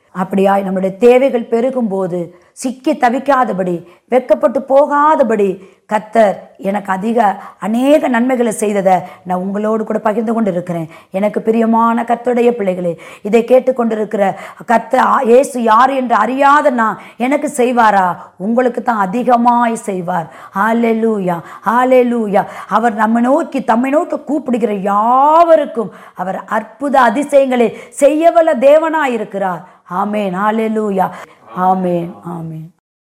அப்படியாய் நம்முடைய தேவைகள் பெருகும் போது சிக்கி தவிக்காதபடி வெக்கப்பட்டு போகாதபடி கத்தர் எனக்கு அதிக அநேக நன்மைகளை செய்ததை நான் உங்களோடு கூட பகிர்ந்து கொண்டு இருக்கிறேன் எனக்கு பிரியமான கத்துடைய பிள்ளைகளே இதை கேட்டுக்கொண்டிருக்கிற கத்த இயேசு யார் என்று அறியாத நான் எனக்கு செய்வாரா உங்களுக்கு தான் அதிகமாய் செய்வார் ஹalleluya ஹalleluya அவர் நம்ம நோக்கி தம்மை நோக்கி கூப்பிடுகிற யாவருக்கும் அவர் அற்புத அதிசயங்களை செய்யவல்ல தேவனாய் இருக்கிறார் ஆமேன் ஹalleluya ஆமேன் ஆமேன்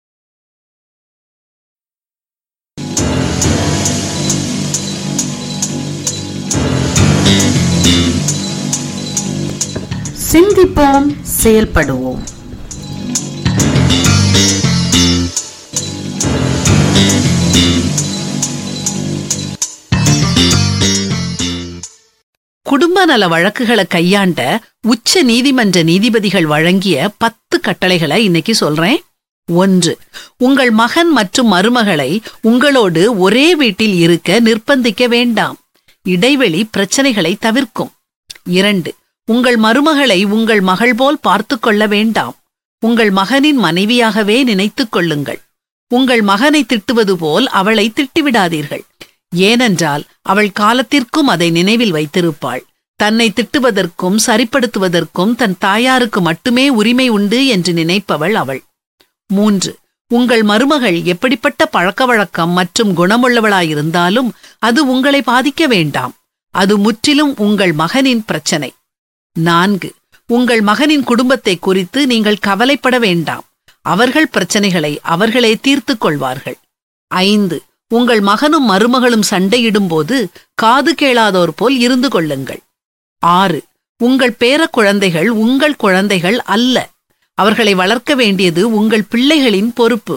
சிந்திப்போம் செயல்படுவோம் குடும்ப நல வழக்குகளை கையாண்ட உச்ச நீதிமன்ற நீதிபதிகள் வழங்கிய பத்து கட்டளைகளை இன்னைக்கு சொல்றேன் ஒன்று உங்கள் மகன் மற்றும் மருமகளை உங்களோடு ஒரே வீட்டில் இருக்க நிர்பந்திக்க வேண்டாம் இடைவெளி பிரச்சனைகளை தவிர்க்கும் இரண்டு உங்கள் மருமகளை உங்கள் மகள் போல் பார்த்துக் கொள்ள வேண்டாம் உங்கள் மகனின் மனைவியாகவே நினைத்துக் கொள்ளுங்கள் உங்கள் மகனை திட்டுவது போல் அவளை திட்டிவிடாதீர்கள் ஏனென்றால் அவள் காலத்திற்கும் அதை நினைவில் வைத்திருப்பாள் தன்னை திட்டுவதற்கும் சரிப்படுத்துவதற்கும் தன் தாயாருக்கு மட்டுமே உரிமை உண்டு என்று நினைப்பவள் அவள் மூன்று உங்கள் மருமகள் எப்படிப்பட்ட பழக்கவழக்கம் மற்றும் குணமுள்ளவளாயிருந்தாலும் அது உங்களை பாதிக்க வேண்டாம் அது முற்றிலும் உங்கள் மகனின் பிரச்சனை நான்கு உங்கள் மகனின் குடும்பத்தை குறித்து நீங்கள் கவலைப்பட வேண்டாம் அவர்கள் பிரச்சனைகளை அவர்களே தீர்த்துக் கொள்வார்கள் ஐந்து உங்கள் மகனும் மருமகளும் சண்டையிடும்போது காது கேளாதோர் போல் இருந்து கொள்ளுங்கள் ஆறு உங்கள் பேர குழந்தைகள் உங்கள் குழந்தைகள் அல்ல அவர்களை வளர்க்க வேண்டியது உங்கள் பிள்ளைகளின் பொறுப்பு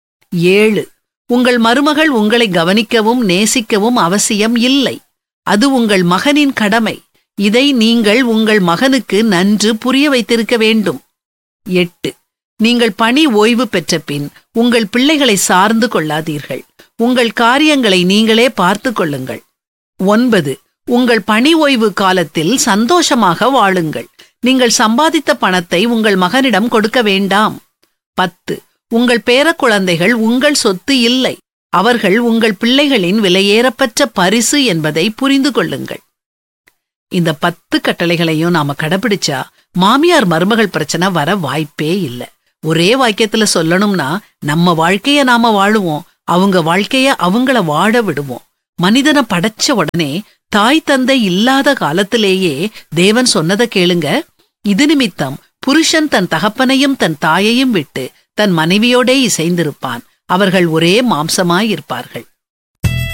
ஏழு உங்கள் மருமகள் உங்களை கவனிக்கவும் நேசிக்கவும் அவசியம் இல்லை அது உங்கள் மகனின் கடமை இதை நீங்கள் உங்கள் மகனுக்கு நன்று புரிய வைத்திருக்க வேண்டும் எட்டு நீங்கள் பணி ஓய்வு பெற்ற பின் உங்கள் பிள்ளைகளை சார்ந்து கொள்ளாதீர்கள் உங்கள் காரியங்களை நீங்களே பார்த்து கொள்ளுங்கள் ஒன்பது உங்கள் பணி ஓய்வு காலத்தில் சந்தோஷமாக வாழுங்கள் நீங்கள் சம்பாதித்த பணத்தை உங்கள் மகனிடம் கொடுக்க வேண்டாம் பத்து உங்கள் பேரக்குழந்தைகள் உங்கள் சொத்து இல்லை அவர்கள் உங்கள் பிள்ளைகளின் விலையேறப்பெற்ற பரிசு என்பதை புரிந்து கொள்ளுங்கள் இந்த பத்து கட்டளைகளையும் நாம கடைபிடிச்சா மாமியார் மருமகள் பிரச்சனை வர வாய்ப்பே இல்ல ஒரே வாக்கியத்துல சொல்லணும்னா நம்ம வாழ்க்கைய நாம வாழுவோம் அவங்க வாழ்க்கைய அவங்கள வாழ விடுவோம் மனிதனை படைச்ச உடனே தாய் தந்தை இல்லாத காலத்திலேயே தேவன் சொன்னதை கேளுங்க இது நிமித்தம் புருஷன் தன் தகப்பனையும் தன் தாயையும் விட்டு தன் மனைவியோடே இசைந்திருப்பான் அவர்கள் ஒரே மாம்சமாயிருப்பார்கள்